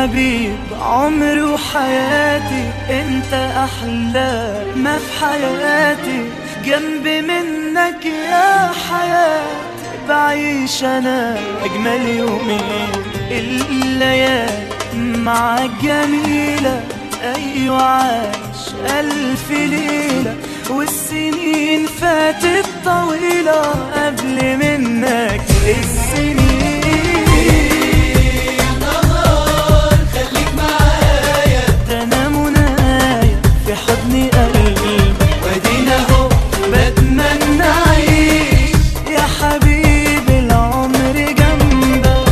حبيب عمري وحياتي انت احلى ما في حياتي جنبي منك يا حياتي بعيش انا اجمل يومين الليالي معاك جميلة ايوه عايش الف ليلة والسنين فاتت طويلة قبل منك السنين ده انا منايا في حضن قلبي وادينا اهو بتمنى اعيش يا حبيبي العمر جنبك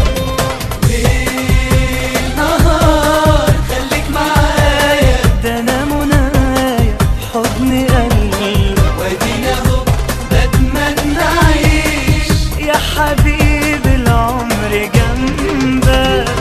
نهار خليك معايا ده انا منايا في حضن قلبي وادينا اهو بتمنى اعيش يا حبيبي العمر جنبك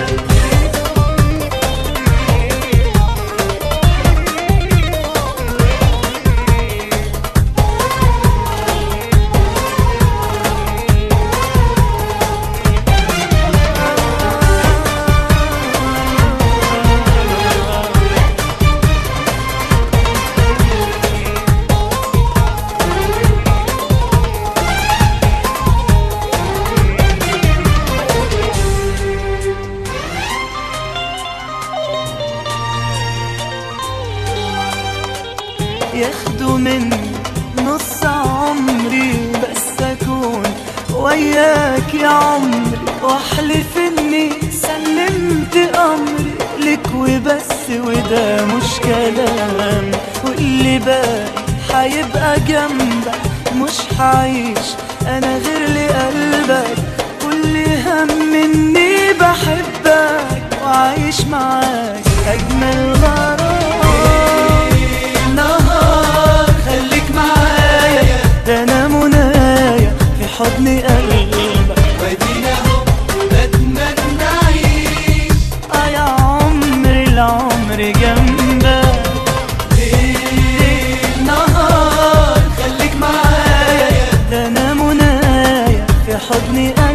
ياخدوا مني نص عمري بس اكون وياك يا عمري واحلف اني سلمت امري لك وبس وده مش كلام واللي باقي هيبقى جنبك مش هعيش انا غير لقلبك كل هم اني بحبك وعايش معاك اجمل غرام نهار خليك معايا ده انا منايا في حضن قلبك وادينا اهو بتمنى اعيش اه يا عمري العمر جنبك ليل نهار خليك معايا ده انا منايا في حضن قلبك